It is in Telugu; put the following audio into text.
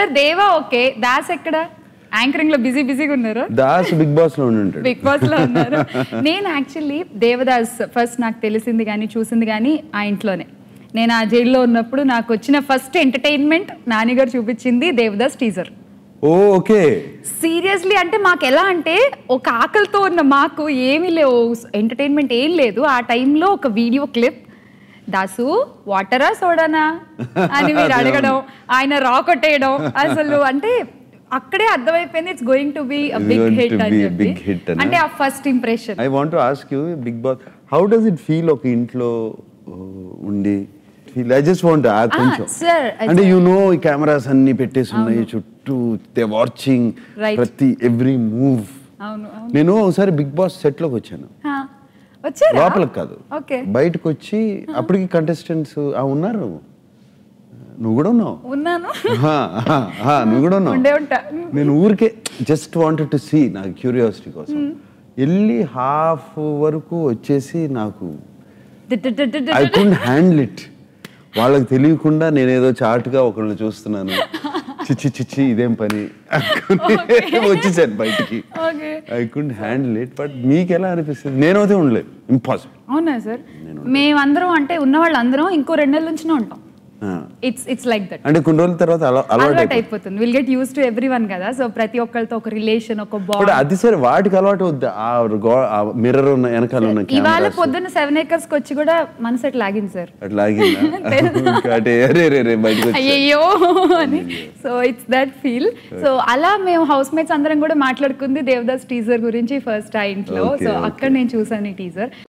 సార్ దేవా ఓకే దాస్ ఎక్కడ యాంకరింగ్ లో బిజీ బిజీగా ఉన్నారు దాస్ బిగ్ బాస్ లో ఉండి ఉంటాడు బిగ్ బాస్ లో ఉన్నారు నేను యాక్చువల్లీ దేవదాస్ ఫస్ట్ నాకు తెలిసింది కానీ చూసింది కానీ ఆ ఇంట్లోనే నేను ఆ జైల్లో ఉన్నప్పుడు నాకు వచ్చిన ఫస్ట్ ఎంటర్టైన్మెంట్ నానిగారు చూపించింది Devadas teaser oh okay seriously అంటే మాకు ఎలా అంటే ఒక ఆకలితో ఉన్న మాకు ఏమీ లేవు ఎంటర్టైన్మెంట్ ఏం లేదు ఆ టైంలో ఒక వీడియో క్లిప్ దాసు వాటరా సోడానా అని మీరు అడగడం ఆయన రా కొట్టేయడం అసలు అంటే అక్కడే అర్థమైపోయింది it's going to be big Going to hit అని be a చెప్పి big hit అని. అంటే ఆ first impression I want ask you Bigg Boss how does it feel ఒక ఇంట్లో uh, ఉండి ఫీల్ ఐ జస్ట్ వాంట్ కొంచెం sir, I అంటే యు నో ఈ కెమెరాస్ అన్ని పెట్టేసి ఉన్నాయి చుట్టూ దే వాచింగ్ Right. ప్రతి ఎవ్రీ మూవ్ అవును అవును నేను ఒకసారి బిగ్ బాస్ సెట్ లోకి వచ్చాను హా. వచ్చారా లోపలికి కాదు ఓకే బయటకు వచ్చి అప్పటికి కంటెస్టెంట్స్ ఉన్నారు నువ్వు కూడా ఉన్నావు ఉన్నాను హా, హా, హా, నువ్వు కూడా ఉన్నావు ఉండే ఉంటా నేను ఊరికే జస్ట్ వాంటెడ్ టు సీ నాకు క్యూరియాసిటీ కోసం వెళ్ళి హాఫ్ వరకు వచ్చేసి నాకు ఐ కుండ్ హ్యాండిల్ ఇట్ వాళ్ళకి తెలియకుండా నేనేదో చాటుగా ఒకళ్ళని చూస్తున్నాను చిచ్చి చిచ్చి ఇదేం పని అనుకుని వచ్చేసాను బయటికి okay I could handle it but మీకు ఎలా అనిపిస్తుంది నేనైతే ఉండలేదు ఇంపాసిబుల్ అవునా సార్ మేమందరం అంటే ఉన్న వాళ్ళందరం ఇంకో రెండు నెలల నుంచినే ఉంటాం ఇట్స్ ఇట్స్ లైక్ దట్ అంటే కొన్ని రోజుల తర్వాత అలా అలవాటు అలవాటు అయిపోతుంది అయిపోతుంది will get use to every one కదా సో ప్రతి ఒక్కరితో ఒక రిలేషన్ ఒక బట్ బాండ్ అది సరే వాటికి అలవాటు వద్దు ఆ గో- ఆ మిర్రర్ ఉన్న వెనకాల ఉన్న ఇవాళ కెమెరాస్ పొద్దున్న సెవెన్ ఏకర్స్ కి వచ్చి కూడా మనసు అట్లా లాగింది సార్ అట్లా ఆగిందా అంటే అరే రే రే బయటకు వచ్చా అయ్యయ్యో అని so it's that feel so అలా మేము హౌస్ మేట్స్ అందరం కూడా మాట్లాడుకుంది దేవదాస్ టీజర్ గురించి ఫస్ట్ ఆ ఇంట్లో Okay, సో okay. అక్కడ నేను చూసాను ఈ టీజర్